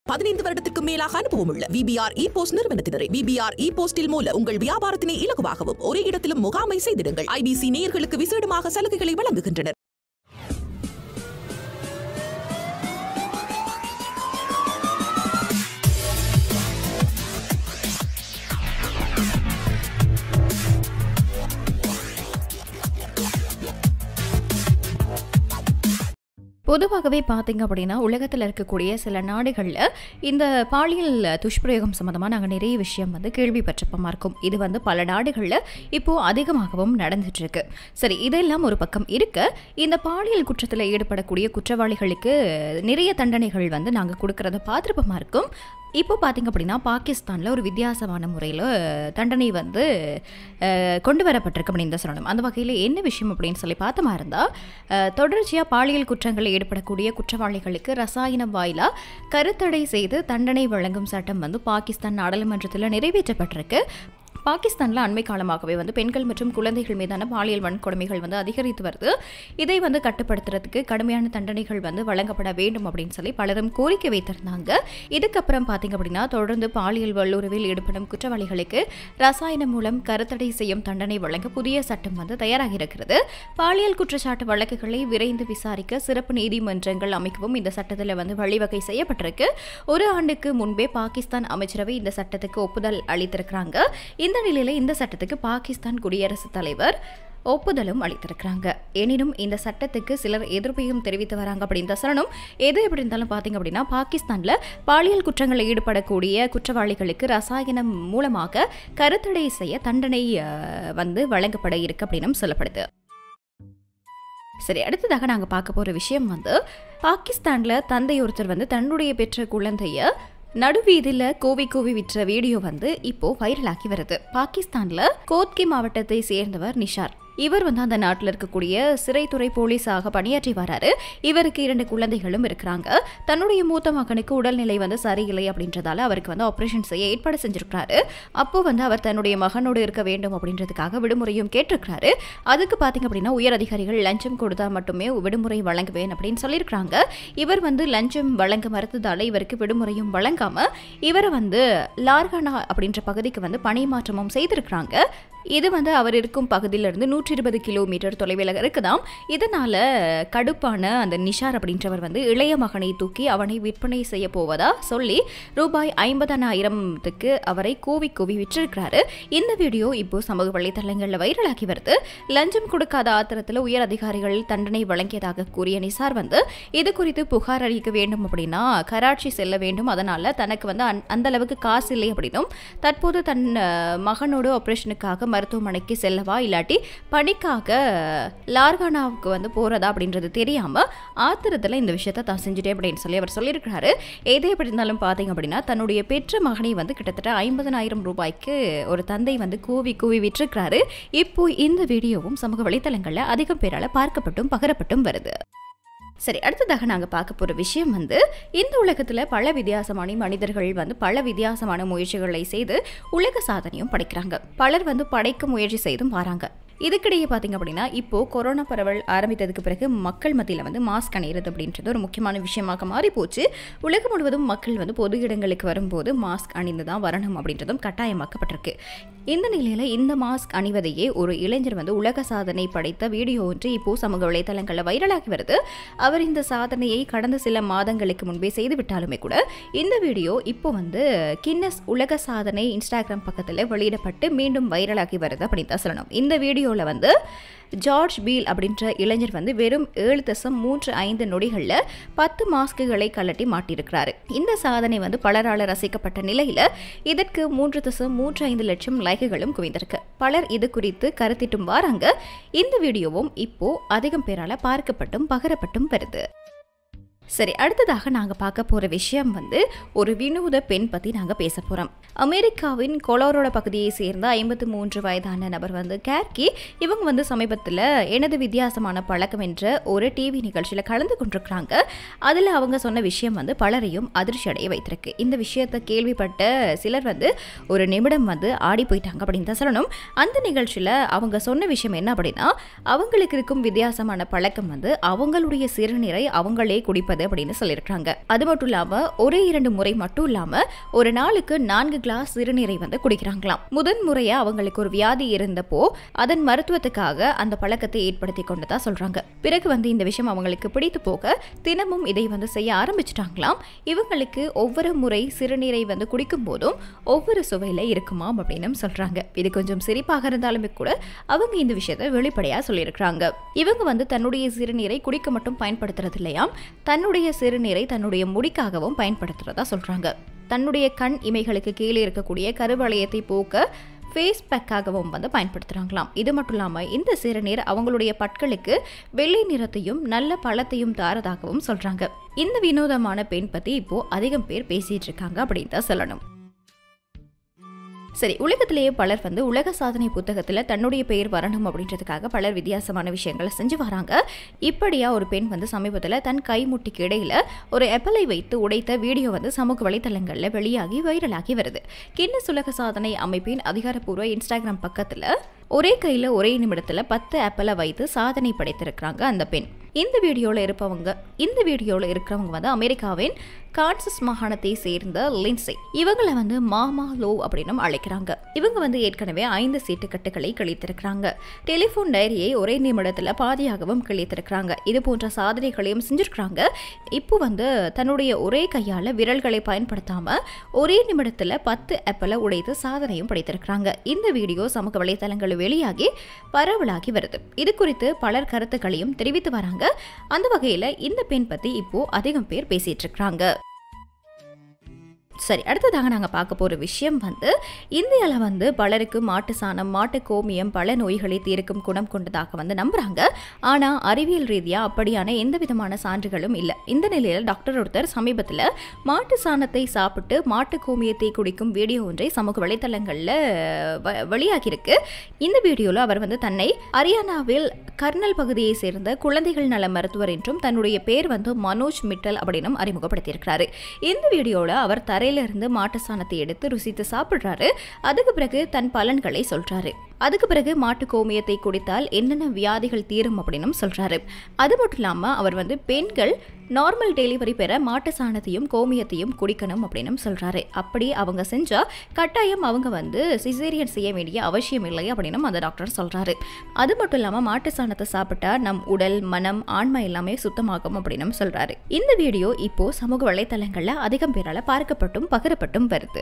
பதினைந்து வருடத்திற்கும் மேலாக அனுபவம் உள்ள விபிஆர் இ போஸ்ட் நிறுவனத்தினரை விபிஆர் இ போஸ்டில் மூலம் உங்கள் வியாபாரத்தினை இலகுவாகவும் ஒரே இடத்திலும் முகாமை செய்திடுங்கள் ஐபிசி நேயர்களுக்கு விசேடமாக சலுகைகளை வழங்குகின்றனர் பொதுவாகவே பார்த்தீங்க அப்படின்னா உலகத்தில் இருக்கக்கூடிய சில நாடுகளில் இந்த பாலியல் துஷ்பிரயோகம் சம்மந்தமாக நாங்கள் நிறைய விஷயம் வந்து கேள்விப்பட்டிருப்போமா இருக்கும் இது வந்து பல நாடுகளில் இப்போது அதிகமாகவும் நடந்துட்டு இருக்கு சரி இதெல்லாம் ஒரு பக்கம் இருக்க இந்த பாலியல் குற்றத்தில் ஈடுபடக்கூடிய குற்றவாளிகளுக்கு நிறைய தண்டனைகள் வந்து நாங்கள் கொடுக்கறத பார்த்துருப்போமா இருக்கும் இப்போ பார்த்தீங்க அப்படின்னா பாகிஸ்தானில் ஒரு வித்தியாசமான முறையில் தண்டனை வந்து அஹ், கொண்டு வரப்பட்டிருக்கு அப்படின்னு தான் சொல்லணும் அந்த வகையில் என்ன விஷயம் அப்படின்னு சொல்லி பார்த்தோமா இருந்தால் தொடர்ச்சியாக பாலியல் குற்றங்களில் ஈடுபடக்கூடிய குற்றவாளிகளுக்கு ரசாயனம் வாயிலாக கருத்தடை செய்து தண்டனை வழங்கும் சட்டம் வந்து பாகிஸ்தான் நாடாளுமன்றத்தில் நிறைவேற்றப்பட்டிருக்கு பாகிஸ்தானில் அண்மை காலமாகவே வந்து பெண்கள் மற்றும் குழந்தைகள் மீதான பாலியல் வன்கொடுமைகள் வந்து அதிகரித்து வருது இதை வந்து கட்டுப்படுத்துறதுக்கு கடுமையான தண்டனைகள் வந்து வழங்கப்பட வேண்டும் அப்படின்னு சொல்லி பலரும் கோரிக்கை வைத்திருந்தாங்க இதுக்கப்புறம் பார்த்தீங்க அப்படின்னா தொடர்ந்து பாலியல் வல்லுறவில் ஈடுபடும் குற்றவாளிகளுக்கு ரசாயனம் மூலம் கருத்தடை செய்யும் தண்டனை வழங்க புதிய சட்டம் வந்து தயாராகி இருக்கிறது பாலியல் குற்றச்சாட்டு வழக்குகளை விரைந்து விசாரிக்க சிறப்பு நீதிமன்றங்கள் அமைக்கவும் இந்த சட்டத்தில் வந்து வழிவகை செய்யப்பட்டிருக்கு ஒரு ஆண்டுக்கு முன்பே பாகிஸ்தான் அமைச்சரவை இந்த சட்டத்துக்கு ஒப்புதல் அளித்திருக்கிறாங்க இந்த நிலையில இந்த சட்டத்துக்கு பாகிஸ்தான் குடியரசுத் தலைவர் ஒப்புதலும் அளித்திருக்கிறாங்க எனினும் இந்த சட்டத்துக்கு சிலர் எதிர்ப்பையும் தெரிவித்து வராங்க அப்படின்னு தான் சொல்லணும் எது எப்படி இருந்தாலும் பார்த்தீங்க அப்படின்னா பாகிஸ்தானில் பாலியல் குற்றங்களில் ஈடுபடக்கூடிய குற்றவாளிகளுக்கு ரசாயனம் மூலமாக கருத்தடை செய்ய தண்டனை அஹ், வந்து வழங்கப்பட இருக்கு அப்படின்னும் சொல்லப்படுது சரி அடுத்ததாக நாங்கள் பார்க்க போகிற விஷயம் வந்து பாகிஸ்தானில் தந்தை ஒருத்தர் வந்து தன்னுடைய பெற்ற குழந்தைய நடுவீதியில் கோவி கோவி விற்ற வீடியோ வந்து இப்போ வைரலாகி வருது பாகிஸ்தானில் கோத்கி மாவட்டத்தை சேர்ந்தவர் நிஷார் இவர் வந்து அந்த நாட்டில் இருக்கக்கூடிய சிறைத்துறை போலீஸாக பணியாற்றி வராரு இவருக்கு இரண்டு குழந்தைகளும் இருக்கிறாங்க தன்னுடைய மூத்த மகனுக்கு உடல்நிலை வந்து சரியில்லை அப்படின்றதால அவருக்கு வந்து ஆப்ரேஷன் செய்ய ஏற்பாடு செஞ்சிருக்கிறாரு அப்போ வந்து அவர் தன்னுடைய மகனோடு இருக்க வேண்டும் அப்படின்றதுக்காக விடுமுறையும் கேட்டிருக்கிறாரு அதுக்கு பார்த்தீங்க அப்படின்னா உயர் அதிகாரிகள் லஞ்சம் கொடுத்தா மட்டுமே விடுமுறை வழங்குவேன் அப்படின்னு சொல்லியிருக்கிறாங்க இவர் வந்து லஞ்சம் வழங்க மறுத்ததால இவருக்கு விடுமுறையும் வழங்காம இவரை வந்து லார்கானா அப்படின்ற பகுதிக்கு வந்து பணி மாற்றமும் செய்திருக்கிறாங்க இது வந்து அவர் இருக்கும் பகுதியிலிருந்து நூற்றி இருபது கிலோமீட்டர் தொலைவில் இருக்குதாம் இதனால கடுப்பான அந்த நிஷார் அப்படின்றவர் வந்து இளைய மகனை தூக்கி அவனை விற்பனை செய்ய போவதா சொல்லி ரூபாய் ஐம்பதாயிரத்துக்கு அவரை கூவி கூவி விற்றிருக்கிறாரு இந்த வீடியோ இப்போ சமூக வலைதளங்களில் வைரலாகி வருது லஞ்சம் கொடுக்காத ஆத்திரத்தில் உயர் அதிகாரிகள் தண்டனை வழங்கியதாக கூறிய நிசார் வந்து இது குறித்து புகார் அளிக்க வேண்டும் அப்படின்னா கராச்சி செல்ல வேண்டும் அதனால தனக்கு வந்து அந்த- அந்த அளவுக்கு காசு இல்லை அப்படின்னும் தற்போது தன் அஹ், மகனோட ஆப்ரேஷனுக்காக மருத்துவமனைக்கு செல்லவா இல்லாட்டி பணிக்காக லார்கானாவுக்கு வந்து போறதா அப்படின்றது தெரியாம ஆத்திரத்தில் இந்த விஷயத்தை தான் செஞ்சுட்டேன் அப்படின்னு சொல்லி அவர் சொல்லியிருக்கிறாரு எதே எப்படி இருந்தாலும் பார்த்தீங்க அப்படின்னா தன்னுடைய பெற்ற மகனை வந்து கிட்டத்தட்ட ஐம்பதனாயிரம் ரூபாய்க்கு ஒரு தந்தை வந்து கூவி கூவி விட்டிருக்கிறாரு இப்போ இந்த வீடியோவும் சமூக வலைத்தளங்களில் அதிகம் பேரால பார்க்கப்பட்டும் பகிரப்பட்டும் வருது சரி அடுத்ததாக நாங்கள் பார்க்க போகிற விஷயம் வந்து இந்த உலகத்தில் பல வித்தியாசமான மனிதர்கள் வந்து பல வித்தியாசமான முயற்சிகளை செய்து உலக சாதனையும் படைக்கிறாங்க பலர் வந்து படைக்க முயற்சி செய்தும் வராங்க இதுக்கிடையே பார்த்தீங்க அப்படின்னா இப்போ கொரோனா பரவல் ஆரம்பித்ததுக்கு பிறகு மக்கள் மத்தியில் வந்து மாஸ்க் அணியிறது அப்படின்றது ஒரு முக்கியமான விஷயமாக மாறி போச்சு உலகம் முழுவதும் மக்கள் வந்து பொது இடங்களுக்கு வரும்போது மாஸ்க் அணிந்து தான் வரணும் அப்படின்றதும் கட்டாயமாக்கப்பட்டிருக்கு இந்த நிலையில் இந்த மாஸ்க் அணிவதையே ஒரு இளைஞர் வந்து உலக சாதனை படைத்த வீடியோ ஒன்று இப்போ சமூக வலைத்தளங்களில் வைரலாகி வருது அவர் இந்த சாதனையை கடந்த சில மாதங்களுக்கு முன்பே செய்து விட்டாலுமே கூட இந்த வீடியோ இப்போ வந்து கின்னஸ் உலக சாதனை இன்ஸ்டாகிராம் பக்கத்தில் வெளியிடப்பட்டு மீண்டும் வைரலாகி வருது அப்படின்னு தான் சொல்லணும் இந்த வீடியோவில் வந்து ஜார்ஜ் பீல் அப்படின்ற இளைஞர் வந்து வெறும் ஏழு தசம் மூன்று ஐந்து நொடிகளில் பத்து மாஸ்குகளை கலட்டி மாட்டியிருக்கிறாரு இந்த சாதனை வந்து பலரால் ரசிக்கப்பட்ட நிலையில் இதற்கு மூன்று தசம் மூன்று ஐந்து லட்சம் லைக்குகளும் குவிந்திருக்கு பலர் இது குறித்து கருத்திட்டும் வராங்க இந்த வீடியோவும் இப்போ அதிகம் பேரால பார்க்கப்பட்டும் பகிரப்பட்டும் வருது சரி அடுத்ததாக நாங்கள் பார்க்க போகிற விஷயம் வந்து ஒரு வினோத பெண் பற்றி நாங்கள் பேச போகிறோம் அமெரிக்காவின் கொலோரோட பகுதியை சேர்ந்த ஐம்பத்து மூன்று வயதான நபர் வந்து கேர்கி இவங்க வந்து சமீபத்தில் எனது வித்தியாசமான பழக்கம் என்ற ஒரு டிவி நிகழ்ச்சியில் கலந்து கொண்டிருக்கிறாங்க அதில் அவங்க சொன்ன விஷயம் வந்து பலரையும் அதிர்ச்சி அடைய வைத்திருக்கு இந்த விஷயத்தை கேள்விப்பட்ட சிலர் வந்து ஒரு நிமிடம் வந்து ஆடி போயிட்டாங்க அப்படின்னு தான் சொல்லணும் அந்த நிகழ்ச்சியில் அவங்க சொன்ன விஷயம் என்ன அப்படின்னா அவங்களுக்கு இருக்கும் வித்தியாசமான பழக்கம் வந்து அவங்களுடைய சிறுநீரை அவங்களே குடிப்பது கிடையாது அப்படின்னு சொல்லியிருக்காங்க அது மட்டும் இல்லாம ஒரே இரண்டு முறை மட்டும் இல்லாம ஒரு நாளுக்கு நான்கு கிளாஸ் சிறுநீரை வந்து குடிக்கிறாங்களாம் முதன் முறையா அவங்களுக்கு ஒரு வியாதி இருந்தப்போ அதன் மருத்துவத்துக்காக அந்த பழக்கத்தை ஏற்படுத்தி கொண்டதா சொல்றாங்க பிறகு வந்து இந்த விஷயம் அவங்களுக்கு பிடித்து போக தினமும் இதை வந்து செய்ய ஆரம்பிச்சிட்டாங்களாம் இவங்களுக்கு ஒவ்வொரு முறை சிறுநீரை வந்து குடிக்கும் போதும் ஒவ்வொரு சுவையில இருக்குமாம் அப்படின்னு சொல்றாங்க இது கொஞ்சம் சிரிப்பாக இருந்தாலுமே கூட அவங்க இந்த விஷயத்தை வெளிப்படையா சொல்லியிருக்கிறாங்க இவங்க வந்து தன்னுடைய சிறுநீரை குடிக்க மட்டும் பயன்படுத்துறது இல்லையாம் தன்னுடைய சிறுநீரை தன்னுடைய முடிக்காகவும் பயன்படுத்துறதா சொல்றாங்க தன்னுடைய கண் இமைகளுக்கு கீழே இருக்கக்கூடிய கருவளையத்தை போக்க ஃபேஸ் பேக்காகவும் வந்து பயன்படுத்துகிறாங்களாம் இது மட்டும் இல்லாமல் இந்த சிறுநீர் அவங்களுடைய பற்களுக்கு வெள்ளை நிறத்தையும் நல்ல பழத்தையும் தாரதாகவும் சொல்கிறாங்க இந்த வினோதமான பெண் பற்றி இப்போது அதிகம் பேர் பேசிகிட்டு இருக்காங்க அப்படின்னு தான் சொல்லணும் சரி உலகத்திலேயே பலர் வந்து உலக சாதனை புத்தகத்தில் தன்னுடைய பெயர் வரணும் அப்படின்றதுக்காக பலர் வித்தியாசமான விஷயங்களை செஞ்சு வராங்க இப்படியா ஒரு பெண் வந்து சமீபத்தில் தன் கைமுட்டிக்கு இடையில ஒரு எப்பலை வைத்து உடைத்த வீடியோ வந்து சமூக வலைத்தளங்களில் வெளியாகி வைரலாகி வருது கின்னஸ் உலக சாதனை அமைப்பின் அதிகாரப்பூர்வ இன்ஸ்டாகிராம் பக்கத்தில் ஒரே கையில் ஒரே நிமிடத்தில் பத்து ஆப்பிளை வைத்து சாதனை படைத்திருக்கிறாங்க அந்த பெண் இந்த வீடியோவில் இருப்பவங்க இந்த வீடியோவில் இருக்கிறவங்க வந்து அமெரிக்காவின் கான்சஸ் மாகாணத்தை சேர்ந்த லின்சை இவங்களை வந்து மாமா லோ அப்படின்னு அழைக்கிறாங்க இவங்க வந்து ஏற்கனவே ஐந்து சீட்டுக்கட்டுகளை கிழித்திருக்கிறாங்க டெலிஃபோன் டைரியை ஒரே நிமிடத்தில் பாதியாகவும் கிழித்திருக்கிறாங்க இது போன்ற சாதனைகளையும் செஞ்சிருக்கிறாங்க இப்போ வந்து தன்னுடைய ஒரே கையால் விரல்களை பயன்படுத்தாம ஒரே நிமிடத்தில் பத்து ஆப்பிளை உடைத்து சாதனையும் படைத்திருக்கிறாங்க இந்த வீடியோ சமூக வலைத்தளங்களில் வெளியாகி பரவலாகி வருது இது குறித்து பலர் கருத்துக்களையும் தெரிவித்து வராங்க அந்த வகையில் இந்த பெண் பற்றி இப்போ அதிகம் பேர் பேசிட்டு இருக்கிறாங்க சரி அடுத்ததாக நாங்கள் பார்க்க போகிற விஷயம் வந்து இந்தியாவில் வந்து பலருக்கு மாட்டு சாணம் மாட்டு கோமியம் பல நோய்களை தீர்க்கும் குணம் கொண்டதாக வந்து நம்புகிறாங்க ஆனால் அறிவியல் ரீதியாக அப்படியான எந்த விதமான சான்றுகளும் இல்லை இந்த நிலையில் டாக்டர் ஒருத்தர் சமீபத்தில் மாட்டு சாணத்தை சாப்பிட்டு மாட்டு கோமியத்தை குடிக்கும் வீடியோ ஒன்றை சமூக வலைத்தளங்களில் வ- வெளியாகியிருக்கு இந்த வீடியோவில் அவர் வந்து தன்னை ஹரியானாவில் கர்னல் பகுதியை சேர்ந்த குழந்தைகள் நல மருத்துவர் என்றும் தன்னுடைய பேர் வந்து மனோஜ் மிட்டல் அப்படின்னும் அறிமுகப்படுத்தியிருக்கிறாரு இந்த வீடியோவில் அவர் தரையில இருந்து மாட்டு சாணத்தை எடுத்து ருசித்து சாப்பிடுறாரு அதுக்கு பிறகு தன் பலன்களை சொல்றாரு அதுக்கு பிறகு மாட்டு கோமியத்தை குடித்தால் என்னென்ன வியாதிகள் தீரும் அப்படின்னும் சொல்றாரு அது மட்டும் இல்லாம அவர் வந்து பெண்கள் நார்மல் டெலிவரி பெற மாட்டு சாணத்தையும் கோமியத்தையும் குடிக்கணும் அப்படின்னும் சொல்றாரு அப்படி அவங்க செஞ்சா கட்டாயம் அவங்க வந்து சிசேரியன் செய்ய வேண்டிய அவசியம் இல்லை அப்படின்னும் அந்த டாக்டர் சொல்றாரு அது மட்டும் இல்லாம மாட்டு சாணத்தை சாப்பிட்டா நம் உடல் மனம் ஆன்மா எல்லாமே சுத்தமாகும் அப்படின்னும் சொல்றாரு இந்த வீடியோ இப்போ சமூக வலைத்தளங்கள்ல அதிகம் பேரால பார்க்கப்பட்டும் பகிரப்பட்டும் வருது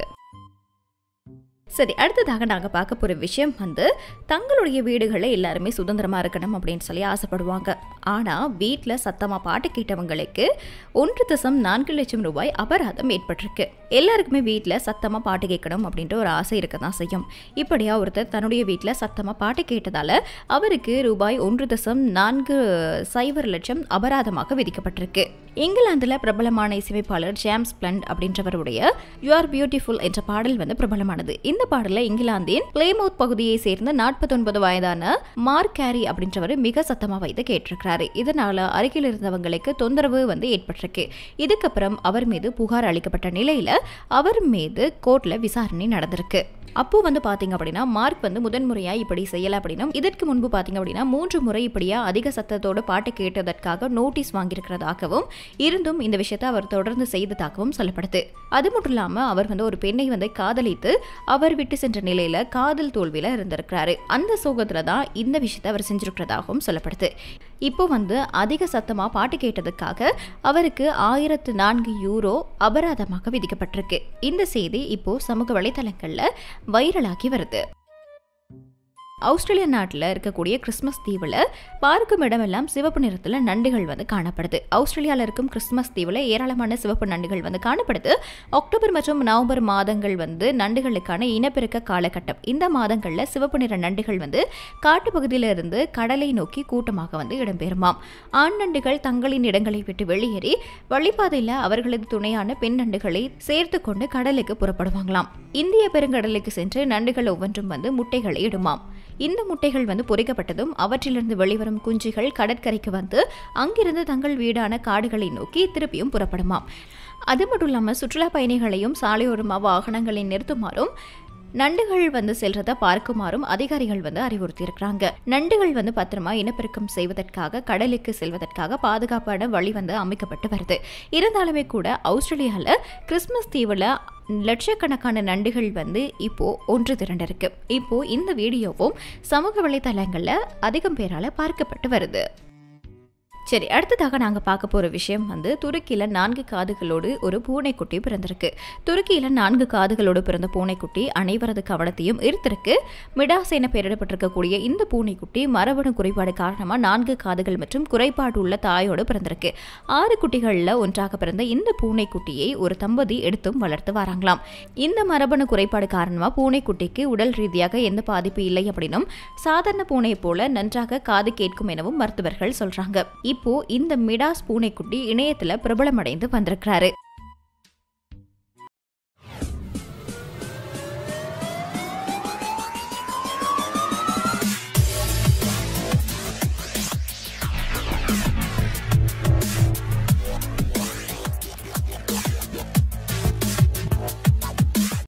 சரி அடுத்ததாக நாங்கள் பார்க்க போகிற விஷயம் வந்து தங்களுடைய வீடுகளில் எல்லாருமே சுதந்திரமாக இருக்கணும் அப்படின்னு சொல்லி ஆசைப்படுவாங்க ஆனால் வீட்டில் சத்தமாக பாட்டு கேட்டவங்களுக்கு ஒன்று தசம் நான்கு லட்சம் ரூபாய் அபராதம் ஏற்பட்டிருக்கு எல்லாருக்குமே வீட்டில் சத்தமாக பாட்டு கேட்கணும் அப்படின்ற ஒரு ஆசை இருக்க தான் செய்யும் இப்படியா ஒருத்தர் தன்னுடைய வீட்டில் சத்தமாக பாட்டு கேட்டதால் அவருக்கு ரூபாய் ஒன்று தசம் நான்கு சைபர் லட்சம் அபராதமாக விதிக்கப்பட்டிருக்கு இங்கிலாந்தில் பிரபலமான இசையமைப்பாளர் ஜேம்ஸ் பிளண்ட் அப்படின்றவருடைய யூ ஆர் பியூட்டிஃபுல் என்ற பாடல் வந்து பிரபலமானது இந்த பாடலை இங்கிலாந்தின் பிளேமவுத் பகுதியை சேர்ந்த 49 வயதான மார்க் கேரி அப்படின்றவர் மிக சத்தமா வைத்து கேட்டிருக்கிறாரு இதனால அருகில் இருந்தவங்களுக்கு தொந்தரவு வந்து ஏற்பட்டிருக்கு இதுக்கப்புறம் அவர் மீது புகார் அளிக்கப்பட்ட நிலையில அவர் மீது கோர்ட்ல விசாரணை நடந்திருக்கு அப்போ வந்து பாத்தீங்க அப்படின்னா மார்க் வந்து முதன்முறையா இப்படி செய்யல அப்படின்னா இதற்கு முன்பு பாத்தீங்க அப்படின்னா மூன்று முறை இப்படியா அதிக சத்தத்தோட பாட்டு கேட்டதற்காக நோட்டீஸ் வாங்கியிருக்கிறதாகவும் இருந்தும் இந்த விஷயத்தை அவர் தொடர்ந்து செய்ததாகவும் சொல்லப்படுது அது மட்டும் இல்லாம அவர் வந்து ஒரு பெண்ணை வந்து காதலித்து அவர் விட்டு சென்ற நிலையில காதல் தோல்வியில இருந்திருக்கிறாரு அந்த சோகத்துல தான் இந்த விஷயத்தை அவர் செஞ்சிருக்கிறதாகவும் சொல்லப்படுது இப்போ வந்து அதிக சத்தமா பாட்டு கேட்டதுக்காக அவருக்கு ஆயிரத்து நான்கு யூரோ அபராதமாக விதிக்கப்பட்டிருக்கு இந்த செய்தி இப்போ சமூக வலைதளங்கள்ல வைரலாகி வருது ஆஸ்திரேலியா நாட்டில் இருக்கக்கூடிய கிறிஸ்மஸ் தீவில் பார்க்கும் இடமெல்லாம் சிவப்பு நிறத்தில் நண்டுகள் வந்து காணப்படுது ஆஸ்திரேலியாவில் இருக்கும் கிறிஸ்மஸ் தீவில் ஏராளமான சிவப்பு நண்டுகள் வந்து காணப்படுது அக்டோபர் மற்றும் நவம்பர் மாதங்கள் வந்து நண்டுகளுக்கான இனப்பெருக்க காலகட்டம் இந்த மாதங்களில் சிவப்பு நிற நண்டுகள் வந்து காட்டுப்பகுதியில இருந்து கடலை நோக்கி கூட்டமாக வந்து இடம்பெறுமாம் ஆண் நண்டுகள் தங்களின் இடங்களை விட்டு வெளியேறி வழிபாதையில் அவர்களது துணையான பெண் நண்டுகளை சேர்த்து கொண்டு கடலுக்கு புறப்படுவாங்களாம் இந்திய பெருங்கடலுக்கு சென்று நண்டுகள் ஒவ்வொன்றும் வந்து முட்டைகளை இடுமாம் இந்த முட்டைகள் வந்து பொறிக்கப்பட்டதும் அவற்றிலிருந்து வெளிவரும் குஞ்சுகள் கடற்கரைக்கு வந்து அங்கிருந்து தங்கள் வீடான காடுகளை நோக்கி திருப்பியும் புறப்படுமாம் அது மட்டும் இல்லாமல் சுற்றுலா பயணிகளையும் சாலையோரமாக வாகனங்களை நிறுத்துமாறும் நண்டுகள் வந்து செல்றத பார்க்குமாறும் அதிகாரிகள் வந்து அறிவுறுத்தி இருக்கிறாங்க நண்டுகள் வந்து பத்திரமா இனப்பெருக்கம் செய்வதற்காக கடலுக்கு செல்வதற்காக பாதுகாப்பான வழி வந்து அமைக்கப்பட்டு வருது இருந்தாலுமே கூட ஆஸ்திரேலியாவில் கிறிஸ்மஸ் தீவில் லட்சக்கணக்கான நண்டுகள் வந்து இப்போ ஒன்று திரண்டிருக்கு இப்போ இந்த வீடியோவும் சமூக வலைதளங்களில் அதிகம் பேரால பார்க்கப்பட்டு வருது சரி அடுத்ததாக நாங்கள் பார்க்க போகிற விஷயம் வந்து துருக்கியில் நான்கு காதுகளோடு ஒரு பூனைக்குட்டி பிறந்திருக்கு துருக்கியில் நான்கு காதுகளோடு பிறந்த பூனைக்குட்டி அனைவரது கவனத்தையும் ஈர்த்திருக்கு மிடாஸ் என பெயரிடப்பட்டிருக்கக்கூடிய இந்த பூனைக்குட்டி மரபணு குறைபாடு காரணமாக நான்கு காதுகள் மற்றும் குறைபாடு உள்ள தாயோடு பிறந்திருக்கு ஆறு குட்டிகளில் ஒன்றாக பிறந்த இந்த பூனைக்குட்டியை ஒரு தம்பதி எடுத்தும் வளர்த்து வராங்களாம் இந்த மரபணு குறைபாடு காரணமாக பூனைக்குட்டிக்கு உடல் ரீதியாக எந்த பாதிப்பு இல்லை அப்படின்னும் சாதாரண பூனையை போல நன்றாக காது கேட்கும் எனவும் மருத்துவர்கள் சொல்றாங்க இப்போ இந்த மிடாஸ் பூனைக்குட்டி இணையத்துல பிரபலமடைந்து வந்திருக்கிறாரு